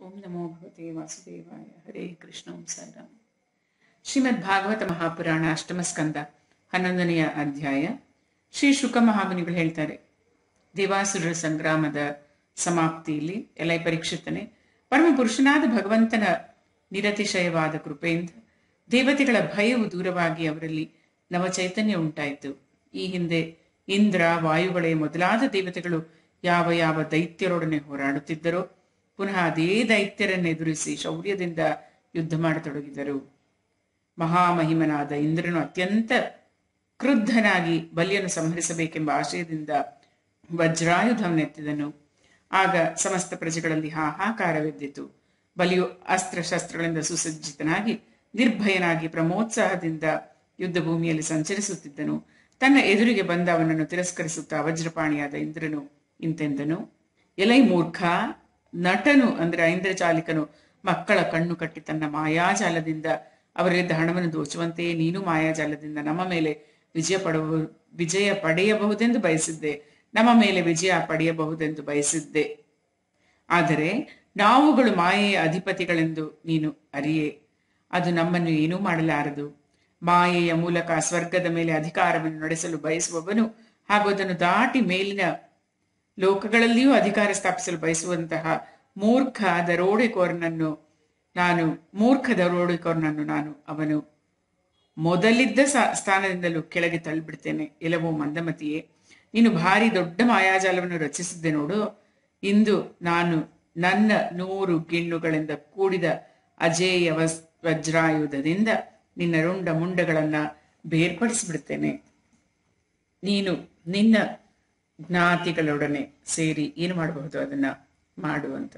ಓಂ ನಮೋ ಭಗವತೆ ವಾಸುದೇವಾಯ ಹರೇ ಕೃಷ್ಣ ಓಂ ಸಾಯಿರಾಮ್ ಶ್ರೀಮದ್ ಭಾಗವತ ಮಹಾಪುರಾಣ ಅಷ್ಟಮ ಸ್ಕಂದ ಹನ್ನೊಂದನೆಯ ಅಧ್ಯಾಯ ಶ್ರೀ ಶುಕ ಮಹಾಮುನಿಗಳು ಹೇಳ್ತಾರೆ ದೇವಾಸುರರ ಸಂಗ್ರಾಮದ ಸಮಾಪ್ತಿಯಲ್ಲಿ ಎಲೈ ಪರೀಕ್ಷಿತನೆ ಪರಮ ಪುರುಷನಾದ ಭಗವಂತನ ನಿರತಿಶಯವಾದ ಕೃಪೆಯಿಂದ ದೇವತೆಗಳ ಭಯವು ದೂರವಾಗಿ ಅವರಲ್ಲಿ ನವಚೈತನ್ಯ ಉಂಟಾಯಿತು ಈ ಹಿಂದೆ ಇಂದ್ರ ವಾಯುಗಳೇ ಮೊದಲಾದ ದೇವತೆಗಳು ಯಾವ ಯಾವ ದೈತ್ಯರೊಡನೆ ಹೋರಾಡುತ್ತಿದ್ದರೋ ಪುನಃ ಅದೇ ದೈತ್ಯರನ್ನು ಎದುರಿಸಿ ಶೌರ್ಯದಿಂದ ಯುದ್ಧ ಮಾಡತೊಡಗಿದರು ಮಹಾಮಹಿಮನಾದ ಇಂದ್ರನು ಅತ್ಯಂತ ಕ್ರುದ್ಧನಾಗಿ ಬಲಿಯನ್ನು ಸಂಹರಿಸಬೇಕೆಂಬ ಆಶಯದಿಂದ ವಜ್ರಾಯುಧವನ್ನೆತ್ತಿದನು ಆಗ ಸಮಸ್ತ ಪ್ರಜೆಗಳಲ್ಲಿ ಹಾಹಾಕಾರವೆದ್ದಿತು ಬಲಿಯು ಅಸ್ತ್ರಶಸ್ತ್ರಗಳಿಂದ ಸುಸಜ್ಜಿತನಾಗಿ ನಿರ್ಭಯನಾಗಿ ಪ್ರಮೋತ್ಸಾಹದಿಂದ ಯುದ್ಧ ಭೂಮಿಯಲ್ಲಿ ಸಂಚರಿಸುತ್ತಿದ್ದನು ತನ್ನ ಎದುರಿಗೆ ಬಂದ ಅವನನ್ನು ತಿರಸ್ಕರಿಸುತ್ತಾ ವಜ್ರಪಾಣಿಯಾದ ಇಂದ್ರನು ಇಂತೆಂದನು ಎಲೈ ಮೂರ್ಖ ನಟನು ಅಂದ್ರೆ ಐಂದ್ರಚಾಲಿಕನು ಮಕ್ಕಳ ಕಣ್ಣು ಕಟ್ಟಿ ತನ್ನ ಮಾಯಾಜಾಲದಿಂದ ಅವರಿದ್ದ ಹಣವನ್ನು ದೋಚುವಂತೆಯೇ ನೀನು ಮಾಯಾಜಾಲದಿಂದ ನಮ್ಮ ಮೇಲೆ ವಿಜಯ ಪಡುವ ವಿಜಯ ಪಡೆಯಬಹುದೆಂದು ಬಯಸಿದ್ದೆ ನಮ್ಮ ಮೇಲೆ ವಿಜಯ ಪಡೆಯಬಹುದೆಂದು ಬಯಸಿದ್ದೆ ಆದರೆ ನಾವುಗಳು ಮಾಯೆಯ ಅಧಿಪತಿಗಳೆಂದು ನೀನು ಅರಿಯೇ ಅದು ನಮ್ಮನ್ನು ಏನೂ ಮಾಡಲಾರದು ಮಾಯೆಯ ಮೂಲಕ ಸ್ವರ್ಗದ ಮೇಲೆ ಅಧಿಕಾರವನ್ನು ನಡೆಸಲು ಬಯಸುವವನು ಹಾಗೂ ಅದನ್ನು ದಾಟಿ ಮೇಲಿನ ಲೋಕಗಳಲ್ಲಿಯೂ ಅಧಿಕಾರ ಸ್ಥಾಪಿಸಲು ಬಯಸುವಂತಹ ಮೂರ್ಖ ದರೋಡೆಕೋರನನ್ನು ನಾನು ಮೂರ್ಖ ದರೋಡೆಕೋರನನ್ನು ನಾನು ಅವನು ಮೊದಲಿದ್ದ ಸ್ಥಾನದಿಂದಲೂ ಕೆಳಗೆ ತಳ್ಳಿಬಿಡ್ತೇನೆ ಎಲ್ಲವೋ ಮಂದಮತಿಯೇ ನೀನು ಭಾರಿ ದೊಡ್ಡ ಮಾಯಾಜಾಲವನ್ನು ರಚಿಸಿದ್ದೆ ನೋಡು ಇಂದು ನಾನು ನನ್ನ ನೂರು ಗಿಣ್ಣುಗಳಿಂದ ಕೂಡಿದ ಅಜೇಯ ವಜ್ರಾಯುಧದಿಂದ ನಿನ್ನ ರುಂಡ ಮುಂಡಗಳನ್ನ ಬೇರ್ಪಡಿಸಿಬಿಡ್ತೇನೆ ನೀನು ನಿನ್ನ ಜ್ಞಾತಿಗಳೊಡನೆ ಸೇರಿ ಏನು ಮಾಡಬಹುದು ಅದನ್ನ ಮಾಡು ಅಂತ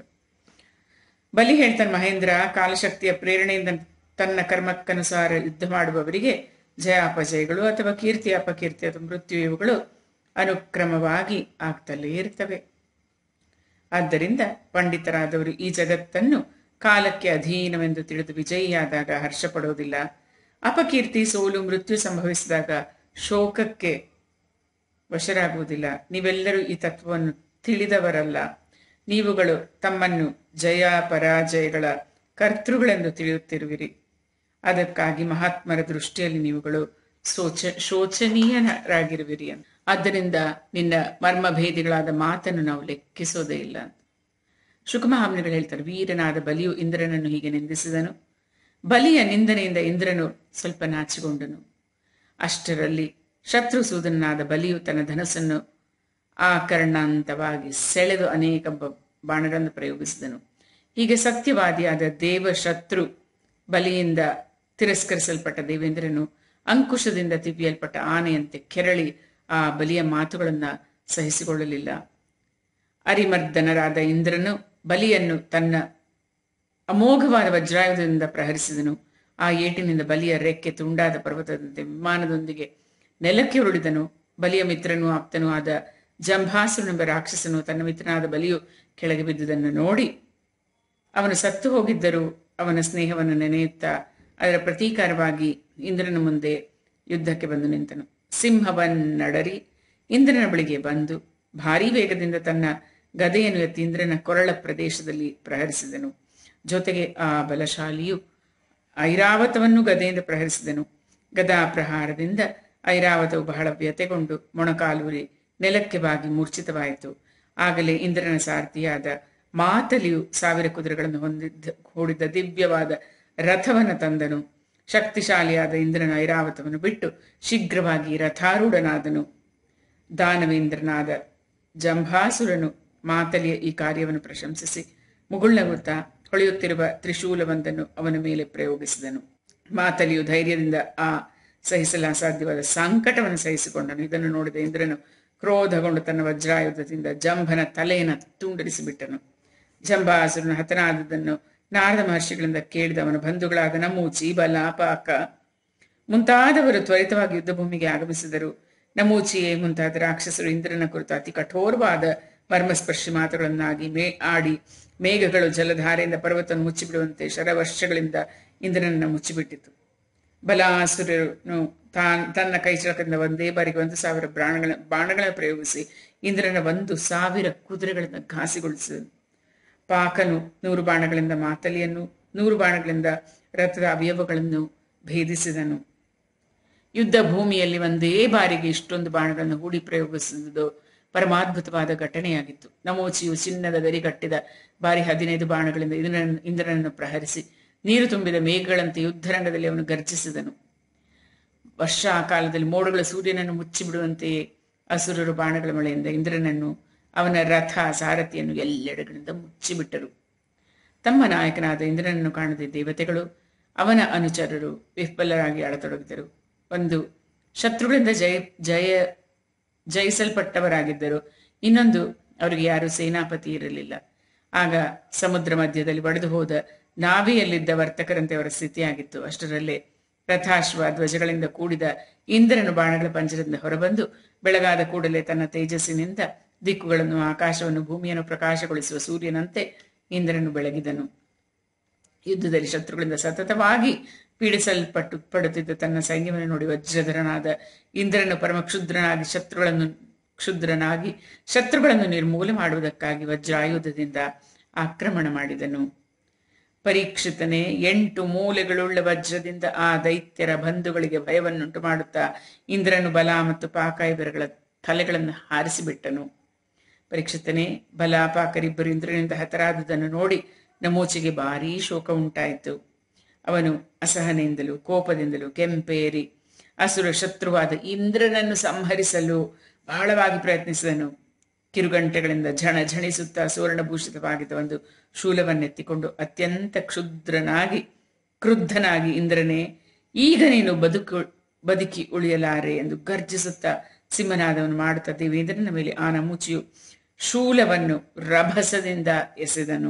ಬಲಿ ಹೇಳ್ತಾನೆ ಮಹೇಂದ್ರ ಕಾಲಶಕ್ತಿಯ ಪ್ರೇರಣೆಯಿಂದ ತನ್ನ ಕರ್ಮಕ್ಕನುಸಾರ ಯುದ್ಧ ಮಾಡುವವರಿಗೆ ಜಯ ಅಪಜಯಗಳು ಅಥವಾ ಕೀರ್ತಿ ಅಪಕೀರ್ತಿ ಅಥವಾ ಮೃತ್ಯು ಇವುಗಳು ಅನುಕ್ರಮವಾಗಿ ಆಗ್ತಲೇ ಇರ್ತವೆ ಆದ್ದರಿಂದ ಪಂಡಿತರಾದವರು ಈ ಜಗತ್ತನ್ನು ಕಾಲಕ್ಕೆ ಅಧೀನವೆಂದು ತಿಳಿದು ವಿಜಯಿಯಾದಾಗ ಹರ್ಷ ಪಡೋದಿಲ್ಲ ಅಪಕೀರ್ತಿ ಸೋಲು ಮೃತ್ಯು ಸಂಭವಿಸಿದಾಗ ಶೋಕಕ್ಕೆ ವಶರಾಗುವುದಿಲ್ಲ ನೀವೆಲ್ಲರೂ ಈ ತತ್ವವನ್ನು ತಿಳಿದವರಲ್ಲ ನೀವುಗಳು ತಮ್ಮನ್ನು ಜಯ ಪರಾಜಯಗಳ ಕರ್ತೃಗಳೆಂದು ತಿಳಿಯುತ್ತಿರುವಿರಿ ಅದಕ್ಕಾಗಿ ಮಹಾತ್ಮರ ದೃಷ್ಟಿಯಲ್ಲಿ ನೀವುಗಳು ಶೋಚ ಶೋಚನೀಯರಾಗಿರುವಿರಿ ಅಂತ ಆದ್ದರಿಂದ ನಿನ್ನ ಮರ್ಮಭೇದಿಗಳಾದ ಮಾತನ್ನು ನಾವು ಲೆಕ್ಕಿಸೋದೇ ಇಲ್ಲ ಅಂತ ಶುಕಮಹಾಮ್ನಿಗಳು ಹೇಳ್ತಾರೆ ವೀರನಾದ ಬಲಿಯು ಇಂದ್ರನನ್ನು ಹೀಗೆ ನಿಂದಿಸಿದನು ಬಲಿಯ ನಿಂದನೆಯಿಂದ ಇಂದ್ರನು ಸ್ವಲ್ಪ ನಾಚಿಕೊಂಡನು ಅಷ್ಟರಲ್ಲಿ ಶತ್ರುಸೂದನಾದ ಬಲಿಯು ತನ್ನ ಧನಸ್ಸನ್ನು ಆಕರ್ಣಾಂತವಾಗಿ ಸೆಳೆದು ಅನೇಕ ಬಾಣಗಳನ್ನು ಪ್ರಯೋಗಿಸಿದನು ಹೀಗೆ ಸತ್ಯವಾದಿಯಾದ ದೇವ ಶತ್ರು ಬಲಿಯಿಂದ ತಿರಸ್ಕರಿಸಲ್ಪಟ್ಟ ದೇವೇಂದ್ರನು ಅಂಕುಶದಿಂದ ತಿವಿಯಲ್ಪಟ್ಟ ಆನೆಯಂತೆ ಕೆರಳಿ ಆ ಬಲಿಯ ಮಾತುಗಳನ್ನ ಸಹಿಸಿಕೊಳ್ಳಲಿಲ್ಲ ಅರಿಮರ್ದನರಾದ ಇಂದ್ರನು ಬಲಿಯನ್ನು ತನ್ನ ಅಮೋಘವಾದ ವಜ್ರಾಯುಧದಿಂದ ಪ್ರಹರಿಸಿದನು ಆ ಏಟಿನಿಂದ ಬಲಿಯ ರೆಕ್ಕೆ ತುಂಡಾದ ಪರ್ವತದಂತೆ ವಿಮಾನದೊಂದಿಗೆ ನೆಲಕ್ಕೆ ಉರುಳಿದನು ಬಲಿಯ ಮಿತ್ರನೂ ಆಪ್ತನೂ ಆದ ಜಂಭಾಸುರನೆಂಬ ರಾಕ್ಷಸನು ತನ್ನ ಮಿತ್ರನಾದ ಬಲಿಯು ಕೆಳಗೆ ಬಿದ್ದುದನ್ನು ನೋಡಿ ಅವನು ಸತ್ತು ಹೋಗಿದ್ದರೂ ಅವನ ಸ್ನೇಹವನ್ನು ನೆನೆಯುತ್ತಾ ಅದರ ಪ್ರತೀಕಾರವಾಗಿ ಇಂದ್ರನ ಮುಂದೆ ಯುದ್ಧಕ್ಕೆ ಬಂದು ನಿಂತನು ಸಿಂಹವನ್ನಡರಿ ಇಂದ್ರನ ಬಳಿಗೆ ಬಂದು ಭಾರೀ ವೇಗದಿಂದ ತನ್ನ ಗದೆಯನ್ನು ಎತ್ತಿ ಇಂದ್ರನ ಕೊರಳ ಪ್ರದೇಶದಲ್ಲಿ ಪ್ರಹರಿಸಿದನು ಜೊತೆಗೆ ಆ ಬಲಶಾಲಿಯು ಐರಾವತವನ್ನು ಗದೆಯಿಂದ ಪ್ರಹರಿಸಿದನು ಗದಾ ಪ್ರಹಾರದಿಂದ ಐರಾವತವು ಬಹಳ ವ್ಯತೆಗೊಂಡು ಮೊಣಕಾಲೂರಿ ನೆಲಕ್ಕೆ ಬಾಗಿ ಮೂರ್ಛಿತವಾಯಿತು ಆಗಲೇ ಇಂದ್ರನ ಸಾರಥಿಯಾದ ಮಾತಲಿಯು ಸಾವಿರ ಕುದುರೆಗಳನ್ನು ಹೊಂದಿದ್ದ ಹೂಡಿದ್ದ ದಿವ್ಯವಾದ ರಥವನ್ನು ತಂದನು ಶಕ್ತಿಶಾಲಿಯಾದ ಇಂದ್ರನ ಐರಾವತವನ್ನು ಬಿಟ್ಟು ಶೀಘ್ರವಾಗಿ ರಥಾರೂಢನಾದನು ದಾನವೇಂದ್ರನಾದ ಜಂಭಾಸುರನು ಮಾತಲಿಯ ಈ ಕಾರ್ಯವನ್ನು ಪ್ರಶಂಸಿಸಿ ಮುಗುಳ್ನಗುತ್ತಾ ಹೊಳೆಯುತ್ತಿರುವ ತ್ರಿಶೂಲವೊಂದನ್ನು ಅವನ ಮೇಲೆ ಪ್ರಯೋಗಿಸಿದನು ಮಾತಲಿಯು ಧೈರ್ಯದಿಂದ ಆ ಸಹಿಸಲ ಅಸಾಧ್ಯವಾದ ಸಂಕಟವನ್ನು ಸಹಿಸಿಕೊಂಡನು ಇದನ್ನು ನೋಡಿದ ಇಂದ್ರನು ಕ್ರೋಧಗೊಂಡು ತನ್ನ ವಜ್ರಾಯುಧದಿಂದ ಜಂಭನ ತಲೆಯನ್ನು ತುಂಡರಿಸಿಬಿಟ್ಟನು ಜಂಬಾಸುರನು ಹತನಾದದನ್ನು ನಾರದ ಮಹರ್ಷಿಗಳಿಂದ ಕೇಳಿದ ಅವನ ಬಂಧುಗಳಾದ ನಮೂಚಿ ಬಲ ಪಾಕ ಮುಂತಾದವರು ತ್ವರಿತವಾಗಿ ಯುದ್ಧ ಭೂಮಿಗೆ ಆಗಮಿಸಿದರು ನಮೂಚಿಯೇ ಮುಂತಾದ ರಾಕ್ಷಸರು ಇಂದ್ರನ ಕುರಿತು ಅತಿ ಕಠೋರವಾದ ಮರ್ಮಸ್ಪರ್ಶಿ ಮಾತುಗಳನ್ನಾಗಿ ಮೇ ಆಡಿ ಮೇಘಗಳು ಜಲಧಾರೆಯಿಂದ ಪರ್ವತವನ್ನು ಮುಚ್ಚಿಬಿಡುವಂತೆ ಶರವರ್ಷಗಳಿಂದ ಇಂದ್ರನನ್ನು ಮುಚ್ಚಿಬಿಟ್ಟಿತು ಬಲಾಸುರನು ತಾನ್ ತನ್ನ ಕೈಚಳಕದಿಂದ ಒಂದೇ ಬಾರಿಗೆ ಒಂದು ಸಾವಿರ ಬಾಣಗಳ ಬಾಣಗಳನ್ನು ಪ್ರಯೋಗಿಸಿ ಇಂದ್ರನ ಒಂದು ಸಾವಿರ ಕುದುರೆಗಳನ್ನು ಘಾಸಿಗೊಳಿಸಿದನು ಪಾಕನು ನೂರು ಬಾಣಗಳಿಂದ ಮಾತಲಿಯನ್ನು ನೂರು ಬಾಣಗಳಿಂದ ರಥದ ಅವಯವಗಳನ್ನು ಭೇದಿಸಿದನು ಯುದ್ಧ ಭೂಮಿಯಲ್ಲಿ ಒಂದೇ ಬಾರಿಗೆ ಇಷ್ಟೊಂದು ಬಾಣಗಳನ್ನು ಹೂಡಿ ಪ್ರಯೋಗಿಸಿದುದು ಪರಮಾದ್ಭುತವಾದ ಘಟನೆಯಾಗಿತ್ತು ನಮೋಚಿಯು ಚಿನ್ನದ ಗರಿ ಕಟ್ಟಿದ ಬಾರಿ ಹದಿನೈದು ಬಾಣಗಳಿಂದ ಇಂದ್ರನನ್ನು ಇಂದ್ರನನ್ನು ಪ್ರಹರಿಸಿ ನೀರು ತುಂಬಿದ ಮೇಘಗಳಂತೆ ಯುದ್ಧರಂಗದಲ್ಲಿ ಅವನು ಗರ್ಜಿಸಿದನು ವರ್ಷ ಆ ಕಾಲದಲ್ಲಿ ಮೋಡಗಳು ಸೂರ್ಯನನ್ನು ಮುಚ್ಚಿಬಿಡುವಂತೆಯೇ ಅಸುರರು ಬಾಣಗಳ ಮಳೆಯಿಂದ ಇಂದ್ರನನ್ನು ಅವನ ರಥ ಸಾರಥಿಯನ್ನು ಎಲ್ಲೆಡೆಗಳಿಂದ ಮುಚ್ಚಿಬಿಟ್ಟರು ತಮ್ಮ ನಾಯಕನಾದ ಇಂದ್ರನನ್ನು ಕಾಣದೆ ದೇವತೆಗಳು ಅವನ ಅನುಚರರು ವಿಫಲರಾಗಿ ಆಡತೊಡಗಿದರು ಒಂದು ಶತ್ರುಗಳಿಂದ ಜಯ ಜಯ ಜಯಿಸಲ್ಪಟ್ಟವರಾಗಿದ್ದರು ಇನ್ನೊಂದು ಅವರಿಗೆ ಯಾರು ಸೇನಾಪತಿ ಇರಲಿಲ್ಲ ಆಗ ಸಮುದ್ರ ಮಧ್ಯದಲ್ಲಿ ಒಡೆದು ಹೋದ ನಾವಿಯಲ್ಲಿದ್ದ ವರ್ತಕರಂತೆ ಅವರ ಸ್ಥಿತಿಯಾಗಿತ್ತು ಅಷ್ಟರಲ್ಲೇ ರಥಾಶ್ವ ಧ್ವಜಗಳಿಂದ ಕೂಡಿದ ಇಂದ್ರನು ಬಾಣಗಳ ಪಂಜರದಿಂದ ಹೊರಬಂದು ಬೆಳಗಾದ ಕೂಡಲೇ ತನ್ನ ತೇಜಸ್ಸಿನಿಂದ ದಿಕ್ಕುಗಳನ್ನು ಆಕಾಶವನ್ನು ಭೂಮಿಯನ್ನು ಪ್ರಕಾಶಗೊಳಿಸುವ ಸೂರ್ಯನಂತೆ ಇಂದ್ರನು ಬೆಳಗಿದನು ಯುದ್ಧದಲ್ಲಿ ಶತ್ರುಗಳಿಂದ ಸತತವಾಗಿ ಪೀಡಿಸಲ್ಪಟ್ಟು ಪಡುತ್ತಿದ್ದ ತನ್ನ ಸೈನ್ಯವನ್ನು ನೋಡಿ ವಜ್ರಧರನಾದ ಇಂದ್ರನು ಪರಮ ಕ್ಷುದ್ರನಾಗಿ ಶತ್ರುಗಳನ್ನು ಕ್ಷುದ್ರನಾಗಿ ಶತ್ರುಗಳನ್ನು ನಿರ್ಮೂಲ ಮಾಡುವುದಕ್ಕಾಗಿ ವಜ್ರಾಯುಧದಿಂದ ಆಕ್ರಮಣ ಮಾಡಿದನು ಪರೀಕ್ಷಿತನೇ ಎಂಟು ಮೂಲೆಗಳುಳ್ಳ ವಜ್ರದಿಂದ ಆ ದೈತ್ಯರ ಬಂಧುಗಳಿಗೆ ಭಯವನ್ನುಂಟು ಮಾಡುತ್ತಾ ಇಂದ್ರನು ಬಲ ಮತ್ತು ಪಾಕ ಇವರುಗಳ ತಲೆಗಳನ್ನು ಹಾರಿಸಿಬಿಟ್ಟನು ಪರೀಕ್ಷಿತನೇ ಬಲ ಪಾಕರಿಬ್ಬರು ಇಂದ್ರನಿಂದ ಹತರಾದುದನ್ನು ನೋಡಿ ನಮೋಚಿಗೆ ಭಾರೀ ಶೋಕ ಉಂಟಾಯಿತು ಅವನು ಅಸಹನೆಯಿಂದಲೂ ಕೋಪದಿಂದಲೂ ಕೆಂಪೇರಿ ಅಸುರ ಶತ್ರುವಾದ ಇಂದ್ರನನ್ನು ಸಂಹರಿಸಲು ಬಹಳವಾಗಿ ಪ್ರಯತ್ನಿಸಿದನು ಕಿರುಗಂಟೆಗಳಿಂದ ಝಣ ಝಣಿಸುತ್ತಾ ಸುವರ್ಣಭೂಷಿತವಾಗಿದ್ದ ಒಂದು ಶೂಲವನ್ನೆತ್ತಿಕೊಂಡು ಅತ್ಯಂತ ಕ್ಷುದ್ರನಾಗಿ ಕ್ರುದ್ಧನಾಗಿ ಇಂದ್ರನೇ ಈಗ ನೀನು ಬದುಕು ಬದುಕಿ ಉಳಿಯಲಾರೆ ಎಂದು ಗರ್ಜಿಸುತ್ತಾ ಸಿಂಹನಾದವನು ಮಾಡುತ್ತಾ ದೇವೇಂದ್ರನ ಮೇಲೆ ಆ ನಮೂಚಿಯು ಶೂಲವನ್ನು ರಭಸದಿಂದ ಎಸೆದನು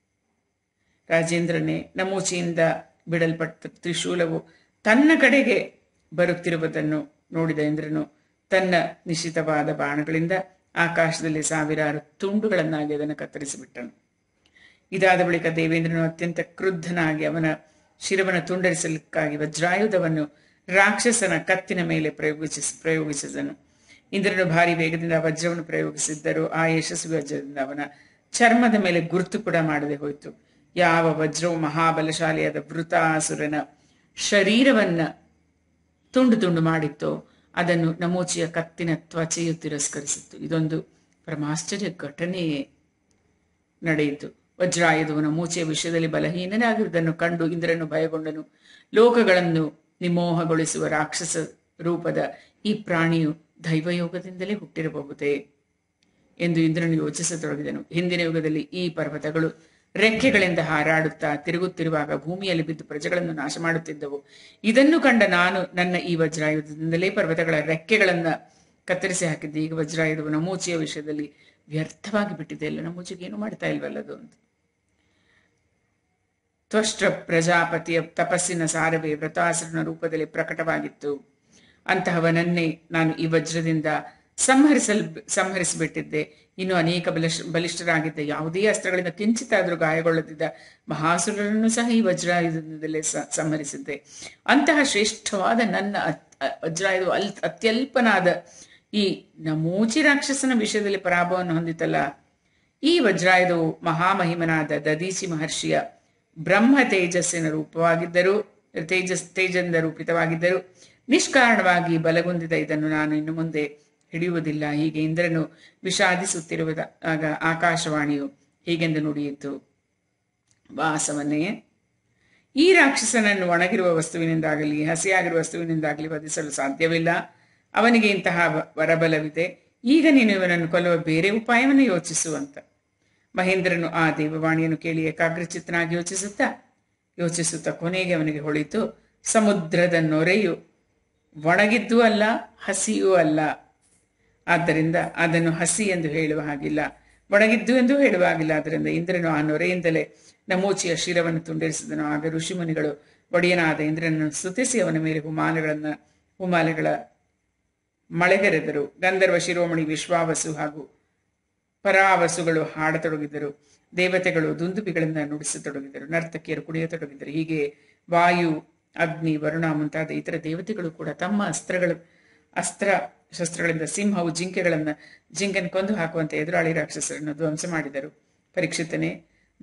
ರಾಜೇಂದ್ರನೇ ನಮೂಚಿಯಿಂದ ಬಿಡಲ್ಪಟ್ಟ ತ್ರಿಶೂಲವು ತನ್ನ ಕಡೆಗೆ ಬರುತ್ತಿರುವುದನ್ನು ನೋಡಿದ ಇಂದ್ರನು ತನ್ನ ನಿಶ್ಚಿತವಾದ ಬಾಣಗಳಿಂದ ಆಕಾಶದಲ್ಲಿ ಸಾವಿರಾರು ತುಂಡುಗಳನ್ನಾಗಿ ಅದನ್ನು ಕತ್ತರಿಸಿಬಿಟ್ಟನು ಇದಾದ ಬಳಿಕ ದೇವೇಂದ್ರನು ಅತ್ಯಂತ ಕ್ರುದ್ಧನಾಗಿ ಅವನ ಶಿರವನ್ನು ತುಂಡರಿಸಲಿಕ್ಕಾಗಿ ವಜ್ರಾಯುಧವನ್ನು ರಾಕ್ಷಸನ ಕತ್ತಿನ ಮೇಲೆ ಪ್ರಯೋಗಿಸ ಪ್ರಯೋಗಿಸಿದನು ಇಂದ್ರನು ಭಾರಿ ವೇಗದಿಂದ ವಜ್ರವನ್ನು ಪ್ರಯೋಗಿಸಿದ್ದರೂ ಆ ಯಶಸ್ವಿ ವಜ್ರದಿಂದ ಅವನ ಚರ್ಮದ ಮೇಲೆ ಗುರುತು ಕೂಡ ಮಾಡದೆ ಹೋಯಿತು ಯಾವ ವಜ್ರವು ಮಹಾಬಲಶಾಲಿಯಾದ ವೃತಾಸುರನ ಶರೀರವನ್ನ ತುಂಡು ತುಂಡು ಮಾಡಿತ್ತೋ ಅದನ್ನು ನಮೋಚಿಯ ಕತ್ತಿನ ತ್ವಚೆಯು ತಿರಸ್ಕರಿಸಿತ್ತು ಇದೊಂದು ಪರಮಾಶ್ಚರ್ಯ ಘಟನೆಯೇ ನಡೆಯಿತು ವಜ್ರಾಯುಧವು ನಮೋಚಿಯ ವಿಷಯದಲ್ಲಿ ಬಲಹೀನನಾಗಿರುವುದನ್ನು ಕಂಡು ಇಂದ್ರನು ಭಯಗೊಂಡನು ಲೋಕಗಳನ್ನು ನಿಮೋಹಗೊಳಿಸುವ ರಾಕ್ಷಸ ರೂಪದ ಈ ಪ್ರಾಣಿಯು ದೈವಯೋಗದಿಂದಲೇ ಹುಟ್ಟಿರಬಹುದೇ ಎಂದು ಇಂದ್ರನು ಯೋಚಿಸತೊಡಗಿದನು ಹಿಂದಿನ ಯುಗದಲ್ಲಿ ಈ ಪರ್ವತಗಳು ರೆಕ್ಕೆಗಳಿಂದ ಹಾರಾಡುತ್ತಾ ತಿರುಗುತ್ತಿರುವಾಗ ಭೂಮಿಯಲ್ಲಿ ಬಿದ್ದು ಪ್ರಜೆಗಳನ್ನು ನಾಶ ಮಾಡುತ್ತಿದ್ದವು ಇದನ್ನು ಕಂಡ ನಾನು ನನ್ನ ಈ ವಜ್ರಾಯುಧದಿಂದಲೇ ಪರ್ವತಗಳ ರೆಕ್ಕೆಗಳನ್ನ ಕತ್ತರಿಸಿ ಹಾಕಿದ್ದೆ ಈಗ ವಜ್ರಾಯುಧವು ನಮೂಚಿಯ ವಿಷಯದಲ್ಲಿ ವ್ಯರ್ಥವಾಗಿ ಬಿಟ್ಟಿದೆ ಎಲ್ಲ ನಮೂಚಿಗೆ ಏನು ಮಾಡ್ತಾ ಇಲ್ವಲ್ಲದು ಅಂತ ತ್ವಷ್ಟ ಪ್ರಜಾಪತಿಯ ತಪಸ್ಸಿನ ಸಾರವೇ ವ್ರತಾಸುರನ ರೂಪದಲ್ಲಿ ಪ್ರಕಟವಾಗಿತ್ತು ಅಂತಹವನನ್ನೇ ನಾನು ಈ ವಜ್ರದಿಂದ ಸಂಹರಿಸಲ್ ಸಂಹರಿಸಿಬಿಟ್ಟಿದ್ದೆ ಇನ್ನು ಅನೇಕ ಬಲಿಷ್ ಬಲಿಷ್ಠರಾಗಿದ್ದ ಯಾವುದೇ ಅಸ್ತ್ರಗಳಿಂದ ಕಿಂಚಿತಾದರೂ ಗಾಯಗೊಳ್ಳದಿದ್ದ ಮಹಾಸುರರನ್ನು ಸಹ ಈ ವಜ್ರಾಯುಧದಿಂದಲೇ ಸಂಹರಿಸಿದ್ದೆ ಅಂತಹ ಶ್ರೇಷ್ಠವಾದ ನನ್ನ ವಜ್ರಾಯುಧ ಅಲ್ ಅತ್ಯಲ್ಪನಾದ ಈ ನಮೂಚಿ ರಾಕ್ಷಸನ ವಿಷಯದಲ್ಲಿ ಪರಾಭವವನ್ನು ಹೊಂದಿತಲ್ಲ ಈ ವಜ್ರಾಯುಧವು ಮಹಾಮಹಿಮನಾದ ದದೀಚಿ ಮಹರ್ಷಿಯ ಬ್ರಹ್ಮ ತೇಜಸ್ಸಿನ ರೂಪವಾಗಿದ್ದರೂ ತೇಜಸ್ ತೇಜದಿಂದ ರೂಪಿತವಾಗಿದ್ದರೂ ನಿಷ್ಕಾರಣವಾಗಿ ಬಲಗೊಂದಿದ ಇದನ್ನು ನಾನು ಇನ್ನು ಮುಂದೆ ಹಿಡಿಯುವುದಿಲ್ಲ ಹೀಗೆ ಇಂದ್ರನು ವಿಷಾದಿಸುತ್ತಿರುವುದ ಆಗ ಆಕಾಶವಾಣಿಯು ಹೀಗೆಂದು ನುಡಿಯಿತು ವಾಸವನ್ನೇ ಈ ರಾಕ್ಷಸನನ್ನು ಒಣಗಿರುವ ವಸ್ತುವಿನಿಂದಾಗಲಿ ಹಸಿಯಾಗಿರುವ ವಸ್ತುವಿನಿಂದಾಗಲಿ ವಧಿಸಲು ಸಾಧ್ಯವಿಲ್ಲ ಅವನಿಗೆ ಇಂತಹ ವರಬಲವಿದೆ ಈಗ ನೀನು ಇವನನ್ನು ಕೊಲ್ಲುವ ಬೇರೆ ಉಪಾಯವನ್ನು ಯೋಚಿಸುವಂತ ಮಹೇಂದ್ರನು ಆ ದೇವವಾಣಿಯನ್ನು ಕೇಳಿ ಏಕಾಗ್ರಚಿತ್ತನಾಗಿ ಯೋಚಿಸುತ್ತಾ ಯೋಚಿಸುತ್ತಾ ಕೊನೆಗೆ ಅವನಿಗೆ ಹೊಳಿತು ಸಮುದ್ರದ ನೊರೆಯು ಒಣಗಿದ್ದೂ ಅಲ್ಲ ಹಸಿಯೂ ಅಲ್ಲ ಆದ್ದರಿಂದ ಅದನ್ನು ಹಸಿ ಎಂದು ಹೇಳುವ ಹಾಗಿಲ್ಲ ಒಣಗಿದ್ದು ಎಂದು ಹೇಳುವ ಹಾಗಿಲ್ಲ ಆದ್ದರಿಂದ ಇಂದ್ರನು ಆ ನೊರೆಯಿಂದಲೇ ನಮೋಚಿಯ ಶಿರವನ್ನು ತುಂಡರಿಸಿದನು ಆಗ ಋಷಿಮುನಿಗಳು ಒಡೆಯನಾದ ಇಂದ್ರನನ್ನು ಸ್ತುತಿಸಿ ಅವನ ಮೇಲೆ ಹುಮಾಲಗಳನ್ನ ಹುಮಾಲೆಗಳ ಮಳೆಗರೆದರು ಗಂಧರ್ವ ಶಿರೋಮಣಿ ವಿಶ್ವಾವಸು ಹಾಗೂ ಪರಾವಸುಗಳು ಹಾಡತೊಡಗಿದರು ದೇವತೆಗಳು ದುಂದುಬಿಗಳಿಂದ ನುಡಿಸತೊಡಗಿದರು ನರ್ತಕಿಯರು ಕುಣಿಯತೊಡಗಿದರು ಹೀಗೆ ವಾಯು ಅಗ್ನಿ ವರುಣ ಮುಂತಾದ ಇತರ ದೇವತೆಗಳು ಕೂಡ ತಮ್ಮ ಅಸ್ತ್ರಗಳು ಅಸ್ತ್ರ ಶಸ್ತ್ರಗಳಿಂದ ಸಿಂಹವು ಜಿಂಕೆಗಳನ್ನ ಜಿಂಕನ್ ಕೊಂದು ಹಾಕುವಂತೆ ಎದುರಾಳಿ ರಾಕ್ಷಸರನ್ನು ಧ್ವಂಸ ಮಾಡಿದರು ಪರೀಕ್ಷಿತನೇ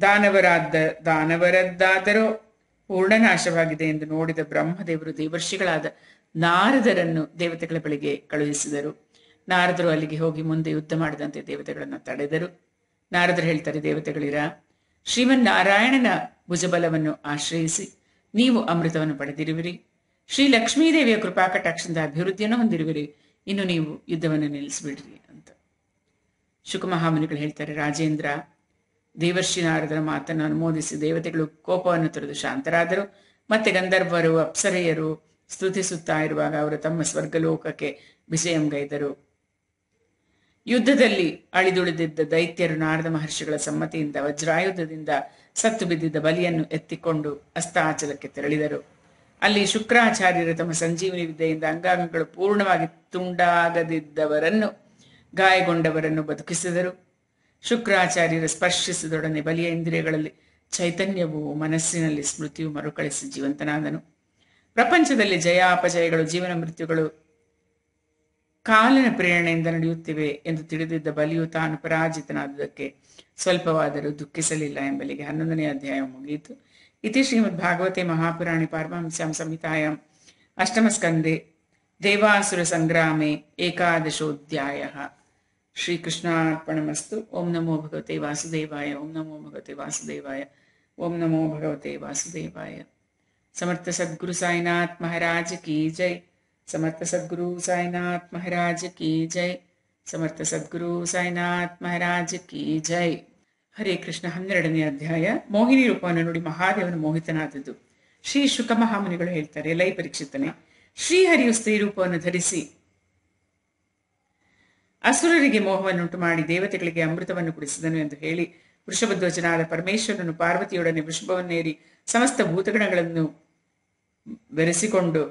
ದಾನವರಾದ ದಾನವರದ್ದಾದರೋ ಪೂರ್ಣನಾಶವಾಗಿದೆ ಎಂದು ನೋಡಿದ ಬ್ರಹ್ಮದೇವರು ದೇವರ್ಷಿಗಳಾದ ನಾರದರನ್ನು ದೇವತೆಗಳ ಬಳಿಗೆ ಕಳುಹಿಸಿದರು ನಾರದರು ಅಲ್ಲಿಗೆ ಹೋಗಿ ಮುಂದೆ ಯುದ್ಧ ಮಾಡಿದಂತೆ ದೇವತೆಗಳನ್ನು ತಡೆದರು ನಾರದರು ಹೇಳ್ತಾರೆ ದೇವತೆಗಳಿರ ಶ್ರೀಮನ್ ನಾರಾಯಣನ ಭುಜಬಲವನ್ನು ಆಶ್ರಯಿಸಿ ನೀವು ಅಮೃತವನ್ನು ಪಡೆದಿರುವಿರಿ ಶ್ರೀ ಲಕ್ಷ್ಮೀದೇವಿಯ ಕೃಪಾ ಕಟಾಕ್ಷದಿಂದ ಅಭಿವೃದ್ಧಿಯನ್ನು ಹೊಂದಿರುವಿರಿ ಇನ್ನು ನೀವು ಯುದ್ಧವನ್ನು ನಿಲ್ಲಿಸಿಬಿಡ್ರಿ ಅಂತ ಶುಕಮಹಾಮುನಿಗಳು ಹೇಳ್ತಾರೆ ರಾಜೇಂದ್ರ ದೇವರ್ಷಿ ನಾರದರ ಮಾತನ್ನು ಅನುಮೋದಿಸಿ ದೇವತೆಗಳು ಕೋಪವನ್ನು ತೊರೆದು ಶಾಂತರಾದರು ಮತ್ತೆ ಗಂಧರ್ವರು ಅಪ್ಸರೆಯರು ಸ್ತುತಿಸುತ್ತಾ ಇರುವಾಗ ಅವರು ತಮ್ಮ ಸ್ವರ್ಗಲೋಕಕ್ಕೆ ವಿಜಯಂಗೈದರು ಯುದ್ಧದಲ್ಲಿ ಅಳಿದುಳಿದಿದ್ದ ದೈತ್ಯರು ನಾರದ ಮಹರ್ಷಿಗಳ ಸಮ್ಮತಿಯಿಂದ ವಜ್ರಾಯುಧದಿಂದ ಸತ್ತು ಬಿದ್ದಿದ್ದ ಬಲಿಯನ್ನು ಎತ್ತಿಕೊಂಡು ಅಸ್ತಾಚಲಕ್ಕೆ ತೆರಳಿದರು ಅಲ್ಲಿ ಶುಕ್ರಾಚಾರ್ಯರು ತಮ್ಮ ಸಂಜೀವನಿ ವಿದ್ಯೆಯಿಂದ ಅಂಗಾಂಗಗಳು ಪೂರ್ಣವಾಗಿ ತುಂಡಾಗದಿದ್ದವರನ್ನು ಗಾಯಗೊಂಡವರನ್ನು ಬದುಕಿಸಿದರು ಶುಕ್ರಾಚಾರ್ಯರು ಸ್ಪರ್ಶಿಸಿದೊಡನೆ ಬಲಿಯ ಇಂದ್ರಿಯಗಳಲ್ಲಿ ಚೈತನ್ಯವು ಮನಸ್ಸಿನಲ್ಲಿ ಸ್ಮೃತಿಯು ಮರುಕಳಿಸಿ ಜೀವಂತನಾದನು ಪ್ರಪಂಚದಲ್ಲಿ ಜಯ ಅಪಜಯಗಳು ಜೀವನ ಮೃತ್ಯುಗಳು ಕಾಲನ ಪ್ರೇರಣೆಯಿಂದ ನಡೆಯುತ್ತಿವೆ ಎಂದು ತಿಳಿದಿದ್ದ ಬಲಿಯು ತಾನು ಪರಾಜಿತನಾದುದಕ್ಕೆ ಸ್ವಲ್ಪವಾದರೂ ದುಃಖಿಸಲಿಲ್ಲ ಎಂಬಲ್ಲಿಗೆ ಹನ್ನೊಂದನೇ ಅಧ್ಯಾಯ ಮುಗಿಯಿತು ಇತಿ ಶ್ರೀಮದ್ ಭಾಗವತೆ ಮಹಾಪುರಾಣಿ ಪಾರಮಹಂಸ್ಯಾಂ ಸಂಹಿತಾಯಾಂ ಅಷ್ಟಮಸ್ಕಂದೆ ದೇವಾಸುರ ಸಂಗ್ರಾಮೆ ಏಕಾದಶೋಧ್ಯಾಯ ಶ್ರೀಕೃಷ್ಣಾರ್ಪಣಮಸ್ತು ಓಂ ನಮೋ ಭಗವತೆ ವಾಸುದೇವಾಯ ಓಂ ನಮೋ ಭಗವತೆ ವಾಸುದೇವಾಯ ಓಂ ನಮೋ ಭಗವತೆ ವಾಸುದೇವಾಯ समर्थ सदगुरु साईनाथ महाराज की जय समर्थ सदगुरु साईनाथ महाराज की जय ಸಮರ್ಥ ಸದ್ಗುರು ಸಾಯಿನಾಥ್ ಮಹಾರಾಜ್ ಕಿ ಜೈ ಹರೇ ಕೃಷ್ಣ ಹನ್ನೆರಡನೇ ಅಧ್ಯಾಯ ಮೋಹಿನಿ ರೂಪವನ್ನು ನೋಡಿ ಮಹಾದೇವನು ಮೋಹಿತನಾದದ್ದು ಶ್ರೀ ಶುಕ ಮಹಾಮುನಿಗಳು ಹೇಳ್ತಾರೆ ಲೈ ಪರೀಕ್ಷಿತನೆ ಶ್ರೀಹರಿಯು ಸ್ತ್ರೀ ರೂಪವನ್ನು ಧರಿಸಿ ಅಸುರರಿಗೆ ಮೋಹವನ್ನುಂಟು ಮಾಡಿ ದೇವತೆಗಳಿಗೆ ಅಮೃತವನ್ನು ಕುಡಿಸಿದನು ಎಂದು ಹೇಳಿ ವೃಷಭಧ್ವಜನಾದ ಪರಮೇಶ್ವರನು ಪಾರ್ವತಿಯೊಡನೆ ವೃಷಭವನ್ನೇರಿ ಸಮಸ್ತ ಭೂತಗಣಗಳನ್ನು ಬೆರೆಸಿಕೊಂಡು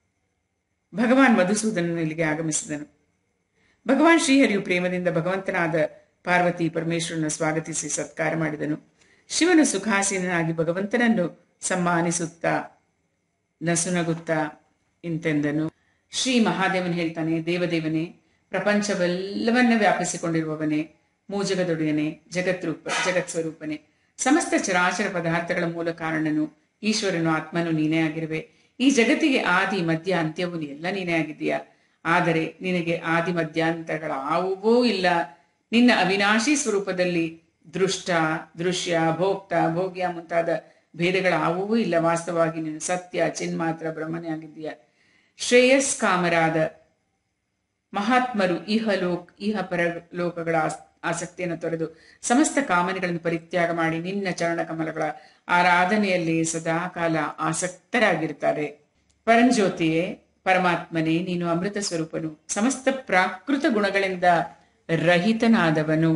ಭಗವಾನ್ ಮಧುಸೂದನನು ಇಲ್ಲಿಗೆ ಆಗಮಿಸಿದನು ಭಗವಾನ್ ಶ್ರೀಹರಿಯು ಪ್ರೇಮದಿಂದ ಭಗವಂತನಾದ ಪಾರ್ವತಿ ಪರಮೇಶ್ವರನ ಸ್ವಾಗತಿಸಿ ಸತ್ಕಾರ ಮಾಡಿದನು ಶಿವನು ಸುಖಾಸೀನನಾಗಿ ಭಗವಂತನನ್ನು ಸಮ್ಮಾನಿಸುತ್ತಾ ನಸುನಗುತ್ತಾ ಇಂತೆಂದನು ಶ್ರೀ ಮಹಾದೇವನ್ ಹೇಳ್ತಾನೆ ದೇವದೇವನೇ ಪ್ರಪಂಚವೆಲ್ಲವನ್ನ ವ್ಯಾಪಿಸಿಕೊಂಡಿರುವವನೇ ಮೂಜಗದೊಡೆಯನೆ ಜಗತ್ರೂಪ ಜಗತ್ ಸ್ವರೂಪನೆ ಸಮಸ್ತ ಚರಾಚರ ಪದಾರ್ಥಗಳ ಮೂಲ ಕಾರಣನು ಈಶ್ವರನು ಆತ್ಮನು ನೀನೇ ಆಗಿರುವೆ ಈ ಜಗತ್ತಿಗೆ ಆದಿ ಮಧ್ಯ ಅಂತ್ಯವು ನೀ ಎಲ್ಲ ನೀನೇ ಆಗಿದ್ದೀಯಾ ಆದರೆ ನಿನಗೆ ಆದಿ ಮಧ್ಯಾಂತಗಳಾವುವೂ ಇಲ್ಲ ನಿನ್ನ ಅವಿನಾಶಿ ಸ್ವರೂಪದಲ್ಲಿ ದೃಷ್ಟ ದೃಶ್ಯ ಭೋಕ್ತ ಭೋಗ್ಯ ಮುಂತಾದ ಭೇದಗಳಾವುವೂ ಇಲ್ಲ ವಾಸ್ತವವಾಗಿ ನೀನು ಸತ್ಯ ಚಿನ್ಮಾತ್ರ ಬ್ರಹ್ಮನೇ ಆಗಿದ್ದೀಯ ಶ್ರೇಯಸ್ ಕಾಮರಾದ ಮಹಾತ್ಮರು ಇಹ ಲೋಕ್ ಇಹ ಪರ ಲೋಕಗಳ ಆಸ್- ಆಸಕ್ತಿಯನ್ನು ತೊರೆದು ಸಮಸ್ತ ಕಾಮನೆಗಳನ್ನು ಪರಿತ್ಯಾಗ ಮಾಡಿ ನಿನ್ನ ಚರಣ ಕಮಲಗಳ ಆರಾಧನೆಯಲ್ಲಿ ಸದಾ ಕಾಲ ಆಸಕ್ತರಾಗಿರ್ತಾರೆ ಪರಂಜ್ಯೋತಿಯೇ ಪರಮಾತ್ಮನೇ ನೀನು ಅಮೃತ ಸ್ವರೂಪನು ಸಮಸ್ತ ಪ್ರಾಕೃತ ಗುಣಗಳಿಂದ ರಹಿತನಾದವನು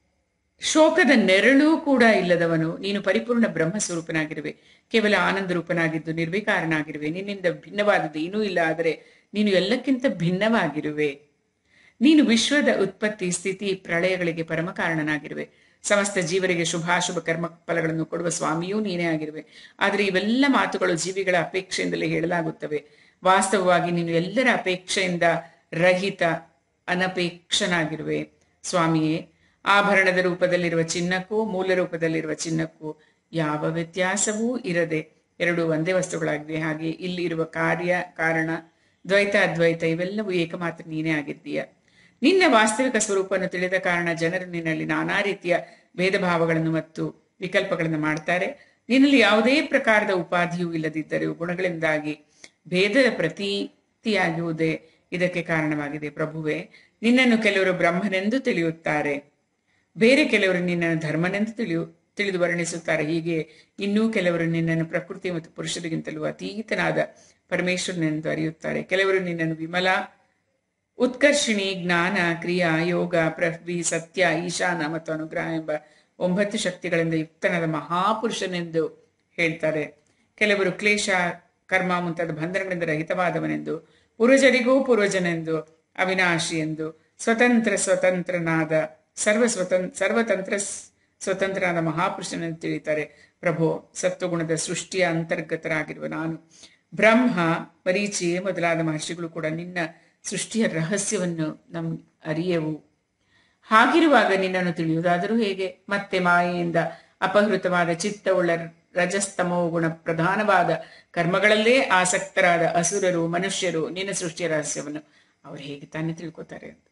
ಶೋಕದ ನೆರಳು ಕೂಡ ಇಲ್ಲದವನು ನೀನು ಪರಿಪೂರ್ಣ ಬ್ರಹ್ಮ ಸ್ವರೂಪನಾಗಿರುವೆ ಕೇವಲ ಆನಂದ ರೂಪನಾಗಿದ್ದು ನಿರ್ವಿಕಾರನಾಗಿರುವೆ ನಿನ್ನಿಂದ ಭಿನ್ನವಾದದ್ದು ಏನೂ ಇಲ್ಲ ಆದರೆ ನೀನು ಎಲ್ಲಕ್ಕಿಂತ ಭಿನ್ನವಾಗಿರುವೆ ನೀನು ವಿಶ್ವದ ಉತ್ಪತ್ತಿ ಸ್ಥಿತಿ ಪ್ರಳಯಗಳಿಗೆ ಪರಮ ಕಾರಣನಾಗಿರುವೆ ಸಮಸ್ತ ಜೀವರಿಗೆ ಶುಭಾಶುಭ ಕರ್ಮ ಫಲಗಳನ್ನು ಕೊಡುವ ಸ್ವಾಮಿಯೂ ನೀನೇ ಆಗಿರುವೆ ಆದರೆ ಇವೆಲ್ಲ ಮಾತುಗಳು ಜೀವಿಗಳ ಅಪೇಕ್ಷೆಯಿಂದಲೇ ಹೇಳಲಾಗುತ್ತವೆ ವಾಸ್ತವವಾಗಿ ನೀನು ಎಲ್ಲರ ಅಪೇಕ್ಷೆಯಿಂದ ರಹಿತ ಅನಪೇಕ್ಷನಾಗಿರುವೆ ಸ್ವಾಮಿಯೇ ಆಭರಣದ ರೂಪದಲ್ಲಿರುವ ಚಿನ್ನಕ್ಕೂ ಮೂಲ ರೂಪದಲ್ಲಿರುವ ಚಿನ್ನಕ್ಕೂ ಯಾವ ವ್ಯತ್ಯಾಸವೂ ಇರದೆ ಎರಡು ಒಂದೇ ವಸ್ತುಗಳಾಗಿವೆ ಹಾಗೆ ಇಲ್ಲಿ ಇರುವ ಕಾರ್ಯ ಕಾರಣ ದ್ವೈತ ಅದ್ವೈತ ಇವೆಲ್ಲವೂ ಏಕಮಾತ್ರ ನೀನೇ ಆಗಿದ್ದೀಯ ನಿನ್ನ ವಾಸ್ತವಿಕ ಸ್ವರೂಪವನ್ನು ತಿಳಿದ ಕಾರಣ ಜನರು ನಿನ್ನಲ್ಲಿ ನಾನಾ ರೀತಿಯ ಭೇದ ಭಾವಗಳನ್ನು ಮತ್ತು ವಿಕಲ್ಪಗಳನ್ನು ಮಾಡ್ತಾರೆ ನಿನ್ನಲ್ಲಿ ಯಾವುದೇ ಪ್ರಕಾರದ ಉಪಾಧಿಯೂ ಇಲ್ಲದಿದ್ದರೂ ಗುಣಗಳಿಂದಾಗಿ ಭೇದದ ಪ್ರತೀತಿಯಾಗುವುದೇ ಇದಕ್ಕೆ ಕಾರಣವಾಗಿದೆ ಪ್ರಭುವೆ ನಿನ್ನನ್ನು ಕೆಲವರು ಬ್ರಹ್ಮನೆಂದು ತಿಳಿಯುತ್ತಾರೆ ಬೇರೆ ಕೆಲವರು ನಿನ್ನನ್ನು ಧರ್ಮನೆಂದು ತಿಳಿಯು ತಿಳಿದು ವರ್ಣಿಸುತ್ತಾರೆ ಹೀಗೆ ಇನ್ನೂ ಕೆಲವರು ನಿನ್ನನ್ನು ಪ್ರಕೃತಿ ಮತ್ತು ಪುರುಷರಿಗಿಂತಲೂ ಅತೀತನಾದ ಪರಮೇಶ್ವರನೆಂದು ಅರಿಯುತ್ತಾರೆ ಕೆಲವರು ನಿನ್ನನ್ನು ವಿಮಲ ಉತ್ಕರ್ಷಿಣಿ ಜ್ಞಾನ ಕ್ರಿಯಾ ಯೋಗ ಪ್ರಹ್ವಿ ಸತ್ಯ ಈಶಾನ ಮತ್ತು ಅನುಗ್ರಹ ಎಂಬ ಒಂಬತ್ತು ಶಕ್ತಿಗಳಿಂದ ಯುಕ್ತನಾದ ಮಹಾಪುರುಷನೆಂದು ಹೇಳ್ತಾರೆ ಕೆಲವರು ಕ್ಲೇಶ ಕರ್ಮ ಮುಂತಾದ ಬಂಧನಗಳಿಂದ ರಹಿತವಾದವನೆಂದು ಪೂರ್ವಜರಿಗೂ ಪೂರ್ವಜನೆಂದು ಅವಿನಾಶಿ ಎಂದು ಸ್ವತಂತ್ರ ಸ್ವತಂತ್ರನಾದ ಸರ್ವ ಸ್ವತಂತ್ರ ಸರ್ವತಂತ್ರ ಸ್- ಸ್ವತಂತ್ರನಾದ ಮಹಾಪುರುಷನೆಂದು ತಿಳಿತಾರೆ ಪ್ರಭೋ ಸತ್ವಗುಣದ ಸೃಷ್ಟಿಯ ಅಂತರ್ಗತರಾಗಿರುವ ನಾನು ಬ್ರಹ್ಮ ಮರೀಚಿ ಮೊದಲಾದ ಮಹರ್ಷಿಗಳು ಕೂಡ ನಿನ್ನ ಸೃಷ್ಟಿಯ ರಹಸ್ಯವನ್ನು ನಮ್ ಅರಿಯವು ಹಾಗಿರುವಾಗ ನಿನ್ನನ್ನು ತಿಳಿಯುವುದಾದರೂ ಹೇಗೆ ಮತ್ತೆ ಮಾಯೆಯಿಂದ ಅಪಹೃತವಾದ ಚಿತ್ತವುಳ್ಳ ರಜಸ್ತಮೋ ಗುಣ ಪ್ರಧಾನವಾದ ಕರ್ಮಗಳಲ್ಲೇ ಆಸಕ್ತರಾದ ಅಸುರರು ಮನುಷ್ಯರು ನಿನ್ನ ಸೃಷ್ಟಿಯ ರಹಸ್ಯವನ್ನು ಅವರು ಹೇಗೆ ತಾನೇ ತಿಳ್ಕೊತಾರೆ ಅಂತ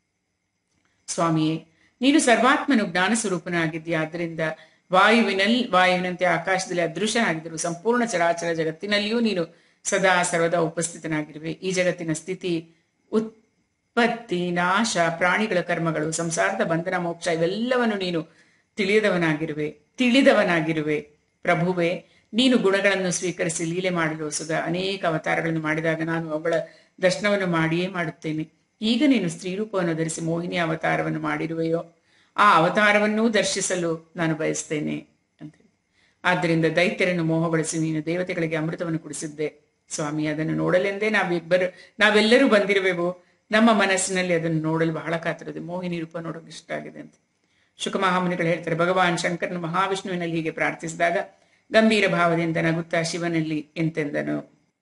ಸ್ವಾಮಿಯೇ ನೀನು ಸರ್ವಾತ್ಮನು ಜ್ಞಾನ ಸ್ವರೂಪನಾಗಿದ್ದೀಯ ಆದ್ದರಿಂದ ವಾಯುವಿನಲ್ಲಿ ವಾಯುವಿನಂತೆ ಆಕಾಶದಲ್ಲಿ ಅದೃಶ್ಯನಾಗಿದ್ದರು ಸಂಪೂರ್ಣ ಚರಾಚರ ಜಗತ್ತಿನಲ್ಲಿಯೂ ನೀನು ಸದಾ ಸರ್ವದಾ ಉಪಸ್ಥಿತನಾಗಿರುವೆ ಈ ಜಗತ್ತಿನ ಸ್ಥಿತಿ ಉತ್ಪತ್ತಿ ನಾಶ ಪ್ರಾಣಿಗಳ ಕರ್ಮಗಳು ಸಂಸಾರದ ಬಂಧನ ಮೋಕ್ಷ ಇವೆಲ್ಲವನ್ನು ನೀನು ತಿಳಿಯದವನಾಗಿರುವೆ ತಿಳಿದವನಾಗಿರುವೆ ಪ್ರಭುವೆ ನೀನು ಗುಣಗಳನ್ನು ಸ್ವೀಕರಿಸಿ ಲೀಲೆ ಮಾಡಲು ಸುಗ ಅನೇಕ ಅವತಾರಗಳನ್ನು ಮಾಡಿದಾಗ ನಾನು ಅವುಗಳ ದರ್ಶನವನ್ನು ಮಾಡಿಯೇ ಮಾಡುತ್ತೇನೆ ಈಗ ನೀನು ಸ್ತ್ರೀ ರೂಪವನ್ನು ಧರಿಸಿ ಮೋಹಿನಿ ಅವತಾರವನ್ನು ಮಾಡಿರುವೆಯೋ ಆ ಅವತಾರವನ್ನೂ ದರ್ಶಿಸಲು ನಾನು ಬಯಸ್ತೇನೆ ಅಂತ ಹೇಳಿ. ಆದ್ದರಿಂದ ದೈತ್ಯರನ್ನು ಮೋಹಗೊಳಿಸಿ ನೀನು ದೇವತೆಗಳಿಗೆ ಅಮೃತವನ್ನು ಕುಡಿಸಿದ್ದೆ ಸ್ವಾಮಿ ಅದನ್ನು ನೋಡಲೆಂದೇ ನಾವಿಬ್ಬರು ನಾವೆಲ್ಲರೂ ಬಂದಿರುವೆವು ನಮ್ಮ ಮನಸ್ಸಿನಲ್ಲಿ ಅದನ್ನು ನೋಡಲು ಬಹಳ ಕಾತರದೆ ಮೋಹಿನಿ ರೂಪ ನೋಡೋಕೆ ಇಷ್ಟ ಆಗಿದೆ ಅಂತ ಶುಕಮಹಾಮುನಿಗಳು ಹೇಳ್ತಾರೆ ಭಗವಾನ್ ಶಂಕರನು ಮಹಾವಿಷ್ಣುವಿನಲ್ಲಿ ಹೀಗೆ ಪ್ರಾರ್ಥಿಸಿದಾಗ ಗಂಭೀರ ಭಾವದಿಂದ ನಗುತ್ತಾ ಶಿವನಲ್ಲಿ ಎಂತೆಂದನು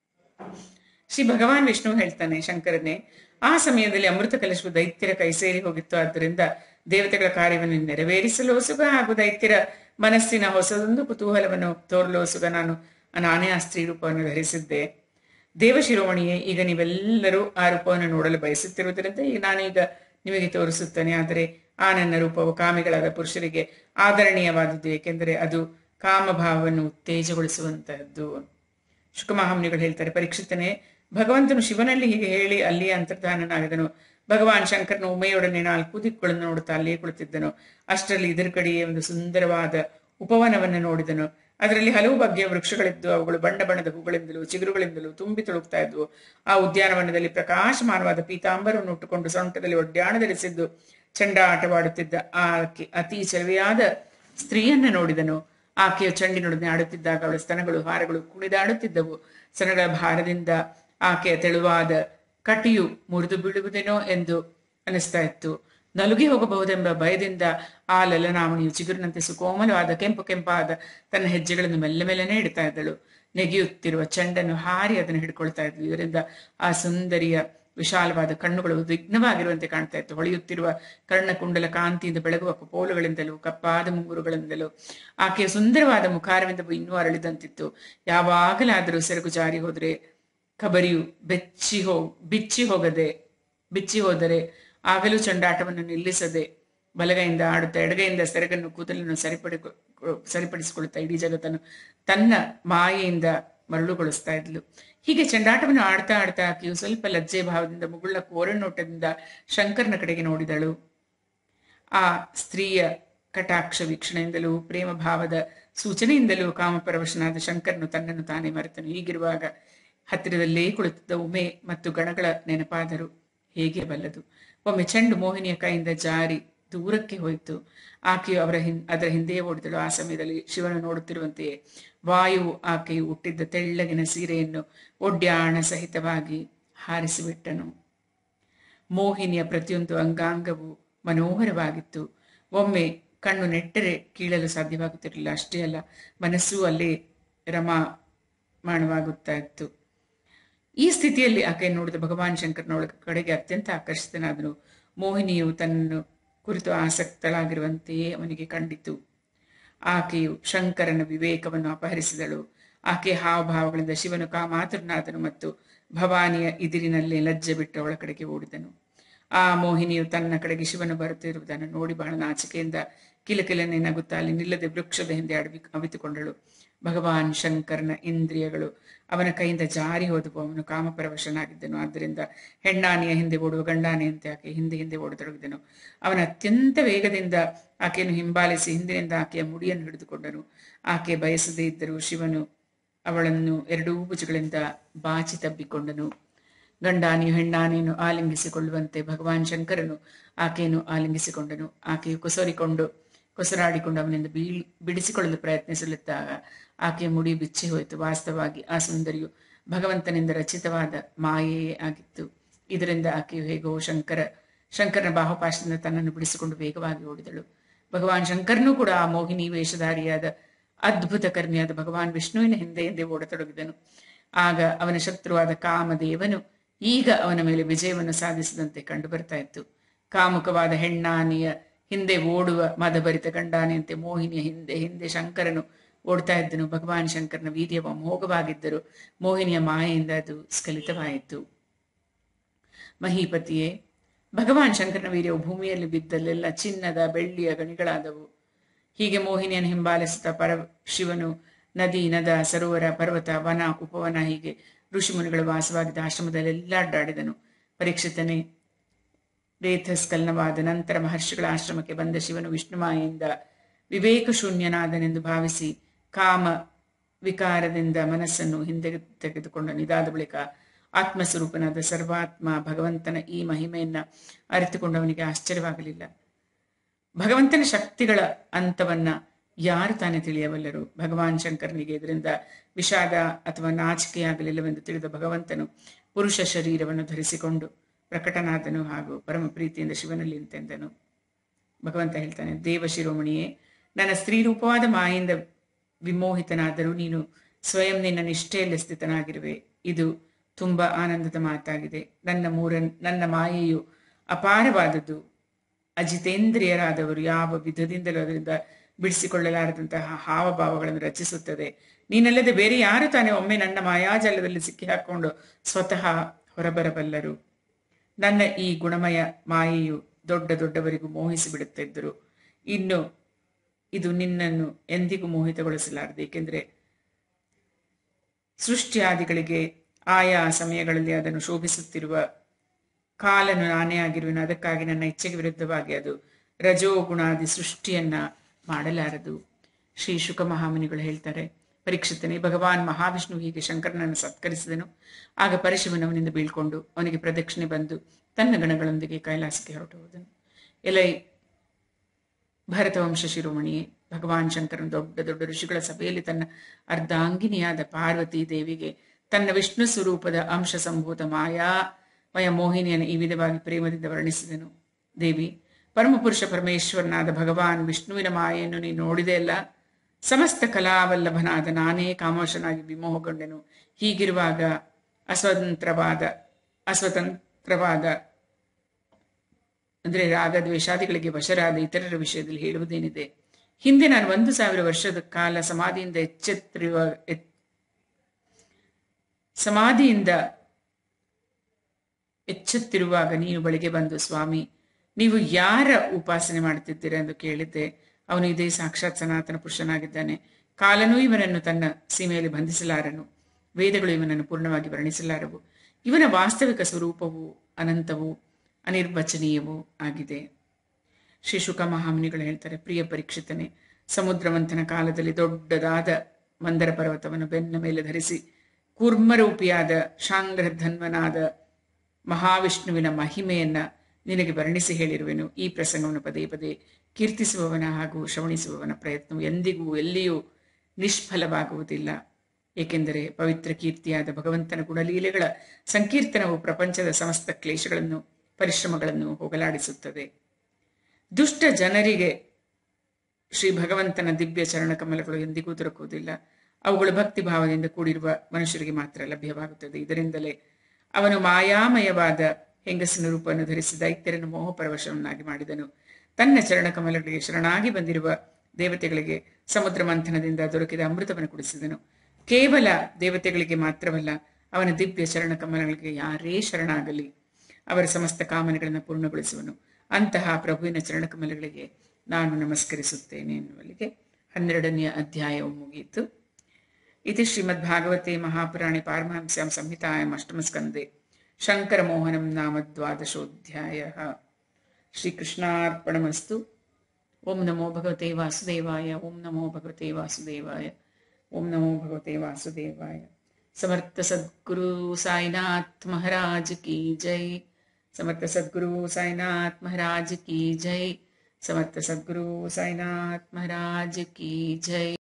ಶ್ರೀ ಭಗವಾನ್ ವಿಷ್ಣು ಹೇಳ್ತಾನೆ ಶಂಕರನೇ ಆ ಸಮಯದಲ್ಲಿ ಅಮೃತ ಕಲಶವು ದೈತ್ಯರ ಕೈ ಸೇರಿ ಹೋಗಿತ್ತು ಆದ್ದರಿಂದ ದೇವತೆಗಳ ಕಾರ್ಯವನ್ನು ನೆರವೇರಿಸಲು ಸುಗ ಹಾಗೂ ದೈತ್ಯರ ಮನಸ್ಸಿನ ಹೊಸದೊಂದು ಕುತೂಹಲವನ್ನು ತೋರಲು ಸುಗ ನಾನು ನಾನೇ ಆ ಸ್ತ್ರೀ ರೂಪವನ್ನು ಧರಿಸಿದ್ದೆ ದೇವಶಿರೋಮಣಿಯೇ ಈಗ ನೀವೆಲ್ಲರೂ ಆ ರೂಪವನ್ನು ನೋಡಲು ಬಯಸುತ್ತಿರುವುದರಿಂದ ಈಗ ನಾನೀಗ ನಿಮಗೆ ತೋರಿಸುತ್ತೇನೆ ಆದರೆ ಆ ನನ್ನ ರೂಪವು ಕಾಮಿಗಳಾದ ಪುರುಷರಿಗೆ ಆದರಣೀಯವಾದದ್ದು ಏಕೆಂದರೆ ಅದು ಕಾಮಭಾವವನ್ನು ಉತ್ತೇಜಗೊಳಿಸುವಂತಹದ್ದು ಶುಕಮಹಾಮುನಿಗಳು ಹೇಳ್ತಾರೆ ಪರೀಕ್ಷಿತನೇ ಭಗವಂತನು ಶಿವನಲ್ಲಿ ಹೀಗೆ ಹೇಳಿ ಅಲ್ಲಿಯೇ ಅಂತರ್ಧಾನನಾಗಿದನು ಭಗವಾನ್ ಶಂಕರನು ಉಮೆಯೊಡನೆ ನಾಲ್ಕು ದಿಕ್ಕುಗಳನ್ನು ನೋಡುತ್ತಾ ಅಲ್ಲಿಯೇ ಕುಳಿತಿದ್ದನು ಅಷ್ಟರಲ್ಲಿ ಇದರ ಕಡೆಯೇ ಒಂದು ಸುಂದರವಾದ ಉಪವನವನ್ನು ನೋಡಿದನು ಅದರಲ್ಲಿ ಹಲವು ಬಗೆಯ ವೃಕ್ಷಗಳಿದ್ದು ಅವುಗಳು ಬಣ್ಣ ಬಣ್ಣದ ಹೂಗಳಿಂದಲೂ ಚಿಗುರುಗಳಿಂದಲೂ ತುಂಬಿ ತುಳುಕ್ತಾ ಇದ್ವು ಆ ಉದ್ಯಾನವನದಲ್ಲಿ ಪ್ರಕಾಶಮಾನವಾದ ಪೀತಾಂಬರವನ್ನು ಉಟ್ಟುಕೊಂಡು ಸೊಂಟದಲ್ಲಿ ಒಡ್ಯಾಣ ಧರಿಸಿದ್ದು ಚಂಡ ಆಟವಾಡುತ್ತಿದ್ದ ಆಕೆ ಅತಿ ಚೆಲುವೆಯಾದ ಸ್ತ್ರೀಯನ್ನ ನೋಡಿದನು ಆಕೆಯ ಚೆಂಡಿನೊಡನೆ ಆಡುತ್ತಿದ್ದಾಗ ಅವಳ ಸ್ತನಗಳು ಹಾರಗಳು ಕುಣಿದಾಡುತ್ತಿದ್ದವು ಸ್ತನಗಳ ಭಾರದಿಂದ ಆಕೆಯ ತೆಳುವಾದ ಕಟಿಯು ಮುರಿದು ಬೀಳುವುದೇನೋ ಎಂದು ಅನಿಸ್ತಾ ಇತ್ತು ನಲುಗಿ ಹೋಗಬಹುದೆಂಬ ಭಯದಿಂದ ಆ ಲಲನಾಮಣಿಯು ಚಿಗುರಿನಂತೆ ಸುಕೋಮಲವಾದ ಕೆಂಪು ಕೆಂಪಾದ ತನ್ನ ಹೆಜ್ಜೆಗಳನ್ನು ಮೆಲ್ಲ ಮೆಲ್ಲನೆ ಇಡ್ತಾ ಇದ್ದಳು ನೆಗೆಯುತ್ತಿರುವ ಚೆಂಡನ್ನು ಹಾರಿ ಅದನ್ನು ಹಿಡ್ಕೊಳ್ತಾ ಇದ್ಲು ಇದರಿಂದ ಆ ಸುಂದರಿಯ ವಿಶಾಲವಾದ ಕಣ್ಣುಗಳು ವಿಘ್ನವಾಗಿರುವಂತೆ ಕಾಣ್ತಾ ಇತ್ತು ಹೊಳೆಯುತ್ತಿರುವ ಕರ್ಣಕುಂಡಲ ಕಾಂತಿಯಿಂದ ಬೆಳಗುವ ಕಪೋಲಗಳಿಂದಲೂ ಕಪ್ಪಾದ ಮುಂಗುರುಗಳಿಂದಲೂ ಆಕೆಯ ಸುಂದರವಾದ ಮುಖಾರವಿಂದ ಇನ್ನೂ ಅರಳಿದಂತಿತ್ತು ಯಾವಾಗಲಾದರೂ ಸೆರಗು ಜಾರಿ ಹೋದ್ರೆ ಕಬರಿಯು ಬೆಚ್ಚಿ ಹೋ ಬಿಚ್ಚಿ ಹೋಗದೆ ಬಿಚ್ಚಿ ಹೋದರೆ ಆಗಲೂ ಚಂಡಾಟವನ್ನು ನಿಲ್ಲಿಸದೆ ಬಲಗೈಯಿಂದ ಆಡುತ್ತಾ ಎಡಗೈಯಿಂದ ಸೆರಗನ್ನು ಕೂದಲನ್ನು ಸರಿಪಡಿ ಸರಿಪಡಿಸಿಕೊಳ್ಳುತ್ತಾ ಇಡೀ ಜಗತ್ತನ್ನು ತನ್ನ ಮಾಯೆಯಿಂದ ಮರಳುಗೊಳಿಸ್ತಾ ಇದ್ಲು ಹೀಗೆ ಚಂಡಾಟವನ್ನು ಆಡ್ತಾ ಆಡ್ತಾ ಆಕೆಯು ಸ್ವಲ್ಪ ಲಜ್ಜೆ ಭಾವದಿಂದ ಮುಗುಳ್ನ ಕೋರನೋಟದಿಂದ ಶಂಕರನ ಕಡೆಗೆ ನೋಡಿದಳು ಆ ಸ್ತ್ರೀಯ ಕಟಾಕ್ಷ ವೀಕ್ಷಣೆಯಿಂದಲೂ ಪ್ರೇಮ ಭಾವದ ಸೂಚನೆಯಿಂದಲೂ ಕಾಮಪರವಶನಾದ ಶಂಕರನು ತನ್ನನ್ನು ತಾನೇ ಮರೆತನು ಹೀಗಿರುವಾಗ ಹತ್ತಿರದಲ್ಲೇ ಕುಳಿತಿದ್ದ ಉಮೆ ಮತ್ತು ಗಣಗಳ ನೆನಪಾದರು ಹೇಗೆ ಬಲ್ಲದು ಒಮ್ಮೆ ಚೆಂಡು ಮೋಹಿನಿಯ ಕೈಯಿಂದ ಜಾರಿ ದೂರಕ್ಕೆ ಹೋಯಿತು ಆಕೆಯು ಅವರ ಹಿಂ ಅದರ ಹಿಂದೆಯೇ ಓಡಿದಳು ಆ ಸಮಯದಲ್ಲಿ ಶಿವನು ನೋಡುತ್ತಿರುವಂತೆಯೇ ವಾಯುವು ಆಕೆಯು ಹುಟ್ಟಿದ್ದ ತೆಳ್ಳಗಿನ ಸೀರೆಯನ್ನು ಒಡ್ಯಾಣ ಸಹಿತವಾಗಿ ಹಾರಿಸಿಬಿಟ್ಟನು ಮೋಹಿನಿಯ ಪ್ರತಿಯೊಂದು ಅಂಗಾಂಗವು ಮನೋಹರವಾಗಿತ್ತು ಒಮ್ಮೆ ಕಣ್ಣು ನೆಟ್ಟರೆ ಕೀಳಲು ಸಾಧ್ಯವಾಗುತ್ತಿರಲಿಲ್ಲ ಅಷ್ಟೇ ಅಲ್ಲ ಮನಸ್ಸು ಅಲ್ಲೇ ರಮಾಮಾಣವಾಗುತ್ತಾ ಇತ್ತು ಈ ಸ್ಥಿತಿಯಲ್ಲಿ ಆಕೆ ನೋಡಿದ ಭಗವಾನ್ ಶಂಕರನೊಳ ಕಡೆಗೆ ಅತ್ಯಂತ ಆಕರ್ಷಿತನಾದನು ಮೋಹಿನಿಯು ತನ್ನನ್ನು ಕುರಿತು ಆಸಕ್ತಳಾಗಿರುವಂತೆಯೇ ಅವನಿಗೆ ಕಂಡಿತು ಆಕೆಯು ಶಂಕರನ ವಿವೇಕವನ್ನು ಅಪಹರಿಸಿದಳು ಆಕೆಯ ಹಾವಭಾವಗಳಿಂದ ಶಿವನು ಕಾಮಾತುರನಾದನು ಮತ್ತು ಭವಾನಿಯ ಇದಿರಿನಲ್ಲಿ ಲಜ್ಜೆ ಬಿಟ್ಟು ಅವಳ ಕಡೆಗೆ ಓಡಿದನು ಆ ಮೋಹಿನಿಯು ತನ್ನ ಕಡೆಗೆ ಶಿವನು ಬರುತ್ತಿರುವುದನ್ನು ನೋಡಿ ಬಹಳ ನಾಚಿಕೆಯಿಂದ ಕಿಲಕಿಲನೆ ನಗುತ್ತಾ ಅಲ್ಲಿ ನಿಲ್ಲದೆ ವೃಕ್ಷದ ಹಿಂದೆ ಅಡವಿ ಅವಿತುಕೊಂಡಳು ಭಗವಾನ್ ಶಂಕರನ ಇಂದ್ರಿಯಗಳು ಅವನ ಕೈಯಿಂದ ಜಾರಿ ಹೋದವು ಅವನು ಕಾಮಪರವಶನಾಗಿದ್ದನು ಆದ್ದರಿಂದ ಹೆಣ್ಣಾನೆಯ ಹಿಂದೆ ಓಡುವ ಗಂಡಾನೆಯಂತೆ ಆಕೆ ಹಿಂದೆ ಹಿಂದೆ ಓಡತೊಡಗಿದನು ಅವನ ಅತ್ಯಂತ ವೇಗದಿಂದ ಆಕೆಯನ್ನು ಹಿಂಬಾಲಿಸಿ ಹಿಂದಿನಿಂದ ಆಕೆಯ ಮುಡಿಯನ್ನು ಹಿಡಿದುಕೊಂಡನು ಆಕೆ ಬಯಸದೇ ಇದ್ದರೂ ಶಿವನು ಅವಳನ್ನು ಎರಡೂ ಭುಜಗಳಿಂದ ಬಾಚಿ ತಬ್ಬಿಕೊಂಡನು ಗಂಡಾನೆಯು ಹೆಣ್ಣಾನೆಯನ್ನು ಆಲಿಂಗಿಸಿಕೊಳ್ಳುವಂತೆ ಭಗವಾನ್ ಶಂಕರನು ಆಕೆಯನ್ನು ಆಲಿಂಗಿಸಿಕೊಂಡನು ಆಕೆಯು ಕೊಸರಿಕೊಂಡು ಕೊಸರಾಡಿಕೊಂಡು ಅವನಿಂದ ಬೀಳ್ ಬಿಡಿಸಿಕೊಳ್ಳಲು ಪ್ರಯತ್ನಿಸಲಿದ್ದಾಗ ಆಕೆಯ ಮುಡಿ ಬಿಚ್ಚಿ ಹೋಯಿತು ವಾಸ್ತವವಾಗಿ ಆ ಸುಂದರಿಯು ಭಗವಂತನಿಂದ ರಚಿತವಾದ ಮಾಯೆಯೇ ಆಗಿತ್ತು ಇದರಿಂದ ಆಕೆಯು ಹೇಗೋ ಶಂಕರ ಶಂಕರನ ಬಾಹುಪಾಶದಿಂದ ತನ್ನನ್ನು ಬಿಡಿಸಿಕೊಂಡು ವೇಗವಾಗಿ ಓಡಿದಳು ಭಗವಾನ್ ಶಂಕರನೂ ಕೂಡ ಆ ಮೋಹಿನಿ ವೇಷಧಾರಿಯಾದ ಅದ್ಭುತ ಕರ್ಮಿಯಾದ ಭಗವಾನ್ ವಿಷ್ಣುವಿನ ಹಿಂದೆ ಹಿಂದೆ ಓಡತೊಡಗಿದನು ಆಗ ಅವನ ಶತ್ರುವಾದ ಕಾಮದೇವನು ಈಗ ಅವನ ಮೇಲೆ ವಿಜಯವನ್ನು ಸಾಧಿಸಿದಂತೆ ಕಂಡು ಬರ್ತಾ ಇತ್ತು ಕಾಮುಕವಾದ ಹೆಣ್ಣಾನೆಯ ಹಿಂದೆ ಓಡುವ ಮದಭರಿತ ಗಂಡಾನೆಯಂತೆ ಮೋಹಿನಿಯ ಹಿಂದೆ ಹಿಂದೆ ಶಂಕರನು ಓಡ್ತಾ ಇದ್ದನು ಭಗವಾನ್ ಶಂಕರನ ವೀರ್ಯವ ಮೋಹವಾಗಿದ್ದರು ಮೋಹಿನಿಯ ಮಾಯೆಯಿಂದ ಅದು ಸ್ಖಲಿತವಾಯಿತು ಮಹೀಪತಿಯೇ ಭಗವಾನ್ ಶಂಕರನ ವೀರ್ಯವು ಭೂಮಿಯಲ್ಲಿ ಬಿದ್ದಲ್ಲೆಲ್ಲ ಚಿನ್ನದ ಬೆಳ್ಳಿಯ ಗಣಿಗಳಾದವು ಹೀಗೆ ಮೋಹಿನಿಯನ್ನು ಹಿಂಬಾಲಿಸುತ್ತಾ ಪರ ಶಿವನು ನದಿ ನದ ಸರೋವರ ಪರ್ವತ ವನ ಉಪವನ ಹೀಗೆ ಋಷಿಮುನಿಗಳು ವಾಸವಾಗಿದ್ದ ಆಶ್ರಮದಲ್ಲೆಲ್ಲ ಅಡ್ಡಾಡಿದನು ಪರೀಕ್ಷಿತನೇ ರೇಥಸ್ಕಲನವಾದ ನಂತರ ಮಹರ್ಷಿಗಳ ಆಶ್ರಮಕ್ಕೆ ಬಂದ ಶಿವನು ವಿಷ್ಣುಮಾಯಿಂದ ವಿವೇಕ ಶೂನ್ಯನಾದನೆಂದು ಭಾವಿಸಿ ಕಾಮ ವಿಕಾರದಿಂದ ಮನಸ್ಸನ್ನು ಹಿಂದೆ ತೆಗೆದುಕೊಂಡ ನಿದಾದ ಬಳಿಕ ಆತ್ಮಸ್ವರೂಪನಾದ ಸರ್ವಾತ್ಮ ಭಗವಂತನ ಈ ಮಹಿಮೆಯನ್ನ ಅರಿತುಕೊಂಡವನಿಗೆ ಆಶ್ಚರ್ಯವಾಗಲಿಲ್ಲ ಭಗವಂತನ ಶಕ್ತಿಗಳ ಅಂತವನ್ನ ಯಾರು ತಾನೇ ತಿಳಿಯಬಲ್ಲರು ಭಗವಾನ್ ಶಂಕರನಿಗೆ ಇದರಿಂದ ವಿಷಾದ ಅಥವಾ ನಾಚಿಕೆಯಾಗಲಿಲ್ಲವೆಂದು ತಿಳಿದ ಭಗವಂತನು ಪುರುಷ ಶರೀರವನ್ನು ಧರಿಸಿಕೊಂಡು ಪ್ರಕಟನಾದನು ಹಾಗೂ ಪರಮ ಪ್ರೀತಿಯಿಂದ ಶಿವನಲ್ಲಿ ನಿಂತೆಂದನು ಭಗವಂತ ಹೇಳ್ತಾನೆ ದೇವ ಶಿರೋಮಣಿಯೇ ನನ್ನ ಸ್ತ್ರೀ ರೂಪವಾದ ಮಾಯಿಂದ ವಿಮೋಹಿತನಾದರೂ ನೀನು ಸ್ವಯಂ ನಿನ್ನ ನಿಷ್ಠೆಯಲ್ಲಿ ಸ್ಥಿತನಾಗಿರುವೆ ಇದು ತುಂಬಾ ಆನಂದದ ಮಾತಾಗಿದೆ ನನ್ನ ಮೂರ ನನ್ನ ಮಾಯೆಯು ಅಪಾರವಾದದ್ದು ಅಜಿತೇಂದ್ರಿಯರಾದವರು ಯಾವ ವಿಧದಿಂದಲೂ ಅದರಿಂದ ಬಿಡಿಸಿಕೊಳ್ಳಲಾರದಂತಹ ಹಾವಭಾವಗಳನ್ನು ರಚಿಸುತ್ತದೆ ನೀನಲ್ಲದೆ ಬೇರೆ ಯಾರು ತಾನೇ ಒಮ್ಮೆ ನನ್ನ ಮಾಯಾಜಾಲದಲ್ಲಿ ಸಿಕ್ಕಿ ಹಾಕೊಂಡು ಸ್ವತಃ ಹೊರಬರಬಲ್ಲರು ನನ್ನ ಈ ಗುಣಮಯ ಮಾಯೆಯು ದೊಡ್ಡ ದೊಡ್ಡವರಿಗೂ ಮೋಹಿಸಿ ಬಿಡುತ್ತಿದ್ದರು ಇನ್ನು ಇದು ನಿನ್ನನ್ನು ಎಂದಿಗೂ ಮೋಹಿತಗೊಳಿಸಲಾರದು ಏಕೆಂದರೆ ಸೃಷ್ಟಿಯಾದಿಗಳಿಗೆ ಆಯಾ ಸಮಯಗಳಲ್ಲಿ ಅದನ್ನು ಶೋಭಿಸುತ್ತಿರುವ ಕಾಲನು ನಾನೇ ಆಗಿರುವೆನು ಅದಕ್ಕಾಗಿ ನನ್ನ ಇಚ್ಛೆಗೆ ವಿರುದ್ಧವಾಗಿ ಅದು ರಜೋಗುಣಾದಿ ಸೃಷ್ಟಿಯನ್ನ ಮಾಡಲಾರದು ಶ್ರೀ ಶುಕ ಮಹಾಮುನಿಗಳು ಹೇಳ್ತಾರೆ ಪರೀಕ್ಷಿತನೇ ಭಗವಾನ್ ಮಹಾವಿಷ್ಣು ಹೀಗೆ ಶಂಕರನನ್ನು ಸತ್ಕರಿಸಿದನು ಆಗ ಪರಶಿವನವನಿಂದ ಬೀಳ್ಕೊಂಡು ಅವನಿಗೆ ಪ್ರದಕ್ಷಿಣೆ ಬಂದು ತನ್ನ ಗಣಗಳೊಂದಿಗೆ ಕೈಲಾಸಕ್ಕೆ ಹೊರಟು ಹೋದನು ಎಲೈ ಭರತವಂಶ ಶಿರೋಮಣಿಯೇ ಭಗವಾನ್ ಶಂಕರನ ದೊಡ್ಡ ದೊಡ್ಡ ಋಷಿಗಳ ಸಭೆಯಲ್ಲಿ ತನ್ನ ಅರ್ಧಾಂಗಿನಿಯಾದ ಪಾರ್ವತಿ ದೇವಿಗೆ ತನ್ನ ವಿಷ್ಣು ಸ್ವರೂಪದ ಅಂಶ ಸಂಭೂತ ಮಾಯಾಮಯ ಮೋಹಿನಿಯನ್ನು ಈ ವಿಧವಾಗಿ ಪ್ರೇಮದಿಂದ ವರ್ಣಿಸಿದನು ದೇವಿ ಪರಮಪುರುಷ ಪರಮೇಶ್ವರನಾದ ಭಗವಾನ್ ವಿಷ್ಣುವಿನ ಮಾಯೆಯನ್ನು ನೀನು ನೋಡಿದೆ ಅಲ್ಲ ಸಮಸ್ತ ಕಲಾವಲ್ಲಭನಾದ ನಾನೇ ಕಾಮೋಶನಾಗಿ ವಿಮೋಹಗೊಂಡೆನು ಹೀಗಿರುವಾಗ ಅಸ್ವತಂತ್ರವಾದ ಅಸ್ವತಂತ್ರವಾದ ಅಂದ್ರೆ ರಾಗ ದ್ವೇಷಾದಿಗಳಿಗೆ ವಶರಾದ ಇತರರ ವಿಷಯದಲ್ಲಿ ಹೇಳುವುದೇನಿದೆ ಹಿಂದೆ ನಾನು ಒಂದು ಸಾವಿರ ವರ್ಷದ ಕಾಲ ಸಮಾಧಿಯಿಂದ ಎಚ್ಚೆತ್ತಿರುವ ಎತ್- ಸಮಾಧಿಯಿಂದ ಎಚ್ಚೆತ್ತಿರುವಾಗ ನೀನು ಬಳಿಗೆ ಬಂದು ಸ್ವಾಮಿ ನೀವು ಯಾರ ಉಪಾಸನೆ ಮಾಡುತ್ತಿದ್ದೀರಾ ಎಂದು ಕೇಳಿದ್ದೆ ಅವನು ಇದೇ ಸಾಕ್ಷಾತ್ ಸನಾತನ ಪುರುಷನಾಗಿದ್ದಾನೆ ಕಾಲನೂ ಇವನನ್ನು ತನ್ನ ಸೀಮೆಯಲ್ಲಿ ಬಂಧಿಸಲಾರನು ವೇದಗಳು ಇವನನ್ನು ಪೂರ್ಣವಾಗಿ ವರ್ಣಿಸಲಾರವು ಇವನ ವಾಸ್ತವಿಕ ಸ್ವರೂಪವು ಅನಂತವೂ ಅನಿರ್ವಚನೀಯವೂ ಆಗಿದೆ ಶ್ರೀ ಶುಕ ಮಹಾಮುನಿಗಳು ಹೇಳ್ತಾರೆ ಪ್ರಿಯ ಪರೀಕ್ಷಿತನೆ ಸಮುದ್ರವಂತನ ಕಾಲದಲ್ಲಿ ದೊಡ್ಡದಾದ ಮಂದರ ಪರ್ವತವನ್ನು ಬೆನ್ನ ಮೇಲೆ ಧರಿಸಿ ಕೂರ್ಮರೂಪಿಯಾದ ಶಾಂಗ್ರಧನ್ವನಾದ ಮಹಾವಿಷ್ಣುವಿನ ಮಹಿಮೆಯನ್ನ ನಿನಗೆ ವರ್ಣಿಸಿ ಹೇಳಿರುವೆನು ಈ ಪ್ರಸಂಗವನ್ನು ಪದೇ ಪದೇ ಕೀರ್ತಿಸುವವನ ಹಾಗೂ ಶ್ರವಣಿಸುವವನ ಪ್ರಯತ್ನವು ಎಂದಿಗೂ ಎಲ್ಲಿಯೂ ನಿಷ್ಫಲವಾಗುವುದಿಲ್ಲ ಏಕೆಂದರೆ ಪವಿತ್ರ ಕೀರ್ತಿಯಾದ ಭಗವಂತನ ಗುಣಲೀಲೆಗಳ ಸಂಕೀರ್ತನವು ಪ್ರಪಂಚದ ಸಮಸ್ತ ಕ್ಲೇಶಗಳನ್ನು ಪರಿಶ್ರಮಗಳನ್ನು ಹೋಗಲಾಡಿಸುತ್ತದೆ ದುಷ್ಟ ಜನರಿಗೆ ಶ್ರೀ ಭಗವಂತನ ದಿವ್ಯ ಚರಣ ಕಮಲಗಳು ಎಂದಿಗೂ ದೊರಕುವುದಿಲ್ಲ ಅವುಗಳು ಭಕ್ತಿ ಭಾವದಿಂದ ಕೂಡಿರುವ ಮನುಷ್ಯರಿಗೆ ಮಾತ್ರ ಲಭ್ಯವಾಗುತ್ತದೆ ಇದರಿಂದಲೇ ಅವನು ಮಾಯಾಮಯವಾದ ಹೆಂಗಸಿನ ರೂಪವನ್ನು ಧರಿಸಿ ದೈತ್ಯರನ್ನು ಮೋಹಪರವಶವನ್ನಾಗಿ ಮಾಡಿದನು ತನ್ನ ಚರಣ ಕಮಲಗಳಿಗೆ ಶರಣಾಗಿ ಬಂದಿರುವ ದೇವತೆಗಳಿಗೆ ಸಮುದ್ರ ಮಂಥನದಿಂದ ದೊರಕಿದ ಅಮೃತವನ್ನು ಕುಡಿಸಿದನು ಕೇವಲ ದೇವತೆಗಳಿಗೆ ಮಾತ್ರವಲ್ಲ ಅವನ ದಿವ್ಯ ಚರಣ ಕಮಲಗಳಿಗೆ ಯಾರೇ ಶರಣಾಗಲಿ ಅವರ ಸಮಸ್ತ ಕಾಮನೆಗಳನ್ನು ಪೂರ್ಣಗೊಳಿಸುವನು ಅಂತಹ ಪ್ರಭುವಿನ ಚರಣ ಕಮಲಗಳಿಗೆ ನಾನು ನಮಸ್ಕರಿಸುತ್ತೇನೆ ಎನ್ನುವಲ್ಲಿಗೆ ಹನ್ನೆರಡನೆಯ ಅಧ್ಯಾಯವು ಮುಗಿಯಿತು ಇತಿ ಶ್ರೀಮದ್ ಭಾಗವತೆ ಮಹಾಪುರಾಣೆ ಪಾರಮಹಂಸ್ಯಾಂ ಸಂಹಿತಾಯಾಂ ಅಷ್ಟಮಸ್ಕಂದೆ ಶಂಕರಮೋಹನಂ ನಾಮ ದ್ವಾದಶೋಧ್ಯಾಯ ಶ್ರೀಕೃಷ್ಣಾರ್ಪಣಮಸ್ತು ಓಂ ನಮೋ ಭಗವತೆ ವಾಸುದೇವಾಯ ಓಂ ನಮೋ ಭಗವತೆ ವಾಸುದೇವಾಯ ಓಂ ನಮೋ ಭಗವತೆ ವಾಸುದೇವಾಯ ಸಮರ್ಥ ಸದ್ಗುರು ಸಾಯಿನಾಥ್ ಮಹಾರಾಜ್ ಕಿ ಜೈ ಸಮರ್ಥ ಸದ್ಗುರು ಸಾಯಿನಾಥ್ ಮಹಾರಾಜ್ ಕಿ ಜೈ ಸಮರ್ಥ ಸದ್ಗುರು ಸಾಯಿನಾಥ್ ಮಹಾರಾಜ್ ಕಿ ಜೈ